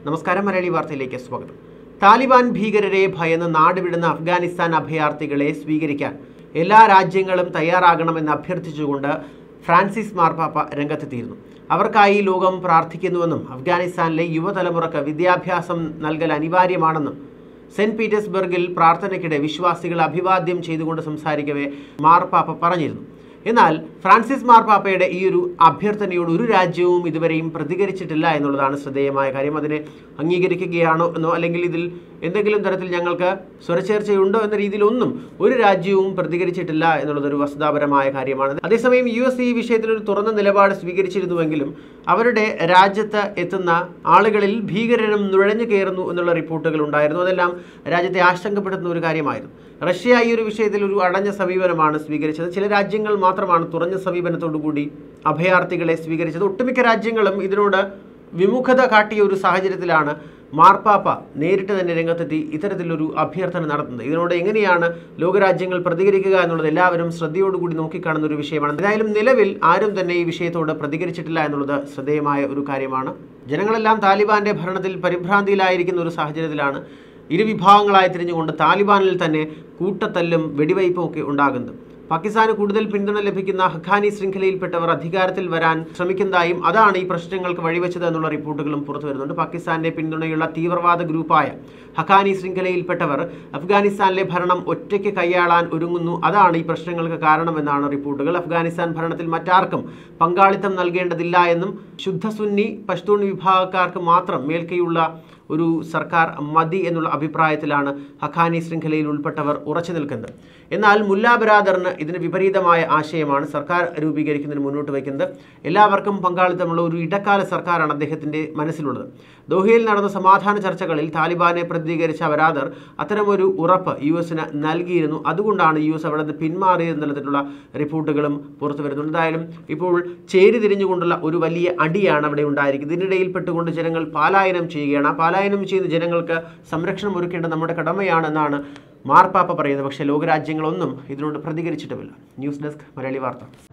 നമസ്കാരം മലയാളി വാർത്തയിലേക്ക് സ്വാഗതം താലിബാൻ ഭീകരരെ ഭയന്ന് നാടുവിടുന്ന അഫ്ഗാനിസ്ഥാൻ അഭയാർത്ഥികളെ സ്വീകരിക്കാൻ എല്ലാ രാജ്യങ്ങളും തയ്യാറാകണമെന്ന് അഭ്യർത്ഥിച്ചുകൊണ്ട് ഫ്രാൻസിസ് മാർപ്പാപ്പ രംഗത്തെത്തിയിരുന്നു അവർക്കായി ലോകം പ്രാർത്ഥിക്കുന്നുവെന്നും അഫ്ഗാനിസ്ഥാനിലെ യുവതലമുറക്ക് വിദ്യാഭ്യാസം നൽകൽ അനിവാര്യമാണെന്നും സെന്റ് പീറ്റേഴ്സ്ബർഗിൽ പ്രാർത്ഥനയ്ക്കിടെ വിശ്വാസികൾ അഭിവാദ്യം ചെയ്തുകൊണ്ട് സംസാരിക്കവേ മാർപ്പാപ്പ പറഞ്ഞിരുന്നു എന്നാൽ ഫ്രാൻസിസ് മാർപ്പാപ്പയുടെ ഈ ഒരു അഭ്യർത്ഥനയോട് ഒരു രാജ്യവും ഇതുവരെയും പ്രതികരിച്ചിട്ടില്ല എന്നുള്ളതാണ് ശ്രദ്ധേയമായ കാര്യം അതിനെ അംഗീകരിക്കുകയാണോ എന്നോ അല്ലെങ്കിൽ ഇതിൽ എന്തെങ്കിലും തരത്തിൽ ഞങ്ങൾക്ക് സ്വരച്ചേർച്ചയുണ്ടോ എന്ന രീതിയിലൊന്നും ഒരു രാജ്യവും പ്രതികരിച്ചിട്ടില്ല എന്നുള്ളതൊരു വസ്തുതാപരമായ കാര്യമാണ് അതേസമയം യു എസ് ഈ വിഷയത്തിൽ ഒരു തുറന്ന നിലപാട് സ്വീകരിച്ചിരുന്നുവെങ്കിലും അവരുടെ രാജ്യത്ത് എത്തുന്ന ആളുകളിൽ ഭീകരരും നുഴഞ്ഞു കയറുന്നു എന്നുള്ള റിപ്പോർട്ടുകൾ ഉണ്ടായിരുന്നു അതെല്ലാം രാജ്യത്തെ ആശങ്കപ്പെടുത്തുന്ന ഒരു കാര്യമായിരുന്നു റഷ്യ ഈ ഒരു വിഷയത്തിൽ ഒരു അടഞ്ഞ സമീപനമാണ് സ്വീകരിച്ചത് ചില രാജ്യങ്ങൾ മാത്രമാണ് തുറഞ്ഞ സമീപനത്തോടു കൂടി അഭയാർത്ഥികളെ സ്വീകരിച്ചത് ഒട്ടുമിക്ക രാജ്യങ്ങളും ഇതിനോട് വിമുഖത കാട്ടിയ ഒരു സാഹചര്യത്തിലാണ് മാർപ്പാപ്പ നേരിട്ട് തന്നെ രംഗത്തെത്തി ഇത്തരത്തിലൊരു അഭ്യർത്ഥന നടത്തുന്നത് ഇതിനോട് എങ്ങനെയാണ് ലോകരാജ്യങ്ങൾ പ്രതികരിക്കുക എന്നുള്ളത് എല്ലാവരും ശ്രദ്ധയോടുകൂടി നോക്കിക്കാണുന്ന ഒരു വിഷയമാണ് എന്തായാലും നിലവിൽ ആരും തന്നെ ഈ വിഷയത്തോട് പ്രതികരിച്ചിട്ടില്ല എന്നുള്ളത് ശ്രദ്ധേയമായ ഒരു കാര്യമാണ് ജനങ്ങളെല്ലാം താലിബാന്റെ ഭരണത്തിൽ പരിഭ്രാന്തിയിലായിരിക്കുന്ന ഒരു സാഹചര്യത്തിലാണ് ഇരുവിഭാഗങ്ങളായി തിരിഞ്ഞുകൊണ്ട് താലിബാനിൽ തന്നെ കൂട്ടത്തല്ലും വെടിവയ്പും ഒക്കെ ഉണ്ടാകുന്നത് പാകിസ്ഥാന് കൂടുതൽ പിന്തുണ ലഭിക്കുന്ന ഹഖാനി ശൃംഖലയിൽപ്പെട്ടവർ അധികാരത്തിൽ വരാൻ ശ്രമിക്കുന്നതായും അതാണ് ഈ പ്രശ്നങ്ങൾക്ക് വഴിവെച്ചത് എന്നുള്ള റിപ്പോർട്ടുകളും പുറത്തു വരുന്നുണ്ട് പാകിസ്ഥാന്റെ പിന്തുണയുള്ള തീവ്രവാദ ഗ്രൂപ്പായ ഹഖാനി ശൃംഖലയിൽപ്പെട്ടവർ അഫ്ഗാനിസ്ഥാനിലെ ഭരണം ഒറ്റയ്ക്ക് കൈയാളാൻ ഒരുങ്ങുന്നു അതാണ് ഈ പ്രശ്നങ്ങൾക്ക് കാരണമെന്നാണ് റിപ്പോർട്ടുകൾ അഫ്ഗാനിസ്ഥാൻ ഭരണത്തിൽ മറ്റാർക്കും പങ്കാളിത്തം നൽകേണ്ടതില്ല എന്നും ശുദ്ധ സുന്നി പഷ്തൂൺ വിഭാഗക്കാർക്ക് മാത്രം മേൽക്കൈയുള്ള ഒരു സർക്കാർ മതി എന്നുള്ള അഭിപ്രായത്തിലാണ് ഹഖാനി ശൃംഖലയിൽ ഉൾപ്പെട്ടവർ ഉറച്ചു നിൽക്കുന്നത് എന്നാൽ മുല്ല ബരാദറിന് ഇതിന് വിപരീതമായ ആശയമാണ് സർക്കാർ രൂപീകരിക്കുന്നതിന് മുന്നോട്ട് വയ്ക്കുന്നത് എല്ലാവർക്കും പങ്കാളിത്തമുള്ള ഒരു ഇടക്കാല സർക്കാരാണ് അദ്ദേഹത്തിൻ്റെ മനസ്സിലുള്ളത് ദോഹയിൽ നടന്ന സമാധാന ചർച്ചകളിൽ താലിബാനെ പ്രതികരിച്ച ബരാദർ അത്തരമൊരു ഉറപ്പ് യു എസിന് നൽകിയിരുന്നു അതുകൊണ്ടാണ് യു എസ് അവിടെ നിന്ന് പിന്മാറിയെന്നുള്ളതിലുള്ള റിപ്പോർട്ടുകളും പുറത്തു വരുന്നുണ്ട് എന്തായാലും ഇപ്പോൾ ചേരി തിരിഞ്ഞുകൊണ്ടുള്ള ഒരു വലിയ അടിയാണ് അവിടെ ഉണ്ടായിരിക്കുന്നത് ഇതിനിടയിൽ പെട്ടുകൊണ്ട് ജനങ്ങൾ പാലായനം ചെയ്യുകയാണ് ആ പാലായനം ചെയ്യുന്ന ജനങ്ങൾക്ക് സംരക്ഷണം ഒരുക്കേണ്ടത് നമ്മുടെ കടമയാണെന്നാണ് മാർപ്പാപ്പ പറയുന്നത് പക്ഷേ ലോകരാജ്യങ്ങളൊന്നും ഇതിനോട് പ്രതികരിച്ചിട്ടുമില്ല ന്യൂസ് ഡെസ്ക് മലയാളി വാർത്ത